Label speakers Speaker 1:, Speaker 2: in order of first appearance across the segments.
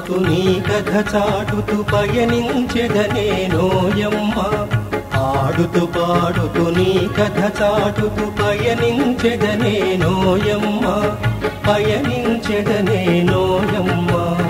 Speaker 1: పాడుతూ నీ కథ చాటుతూ పయనించెదనే నోయమ్మ ఆడుతూ పాడుతూ నీ కథ చాటుతూ పయనించెదనే నోయమ్మ పయనించెదనే నోయమ్మ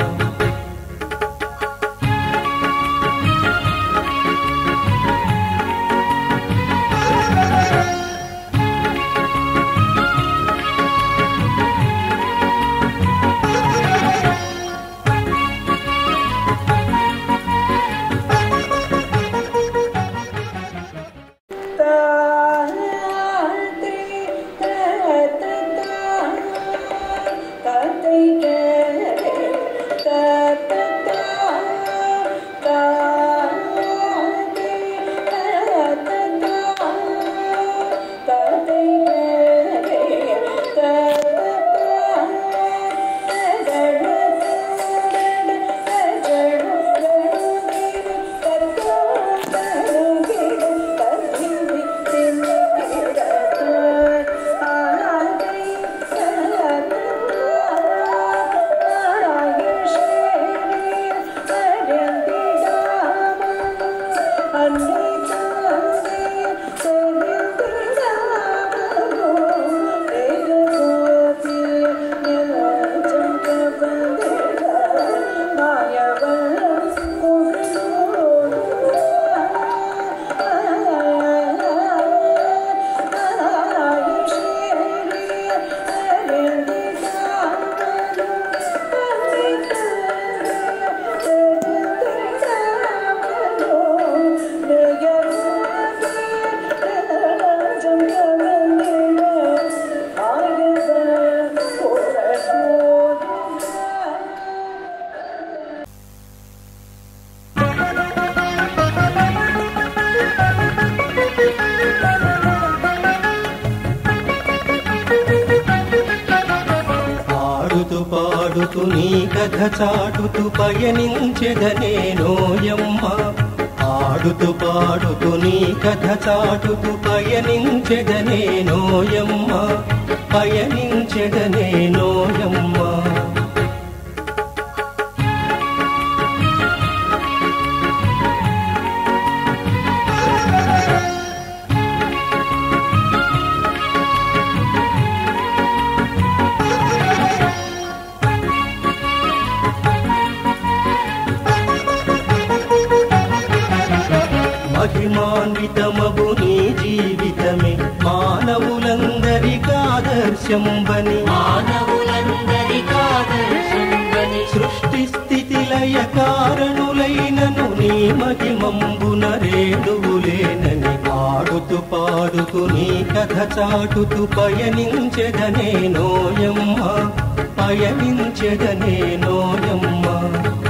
Speaker 1: పాడుతూ పాడుతూ నీ కథ చాటుతూ పయనించెదనే నోయమ్మ ఆడుతూ పాడుతూ నీ కథ చాటుతూ పయనించెదనే నోయమ్మ పయనించెదనే నోయమ్మ మహిమాన్వితమగు నీ జీవితమే మానవులందరికాదర్శంబని
Speaker 2: మానవులందరికాదర్శంబని
Speaker 1: సృష్టి స్థితి లయ కారణులైనను నీ మహిమంబున రేణువులేనని పాడుతూ పాడుతూ నీ కథ చాటుతూ పయనించెదనే నోయమ్మ పయనించెదనే నోయమ్మ